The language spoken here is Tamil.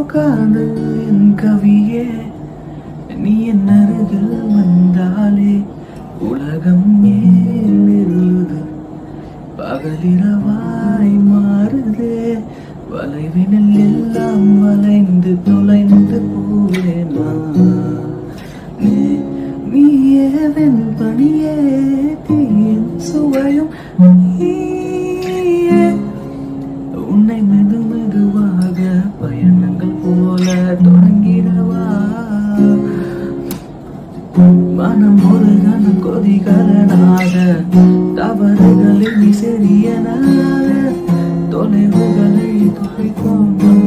காதல் என் கவியே நீ என் அருகில் வந்தாலே உலகம் ஏன் இருளுது பகலிரவாய் மாறுதே வளைவினில் எல்லாம் வளைந்து தொலைந்து போவேனா நீ நீயே வெண் பணியே தீயின் சுவையும் நீயே உன்னை மெது மெதுவாக பயணங்கள் போல தொடங்கிடவா மனம் ஒரு கணம் கொதிகலனாக தவறுகளில் நீ சரியனாக தொலைவுகளை துடைக்கும்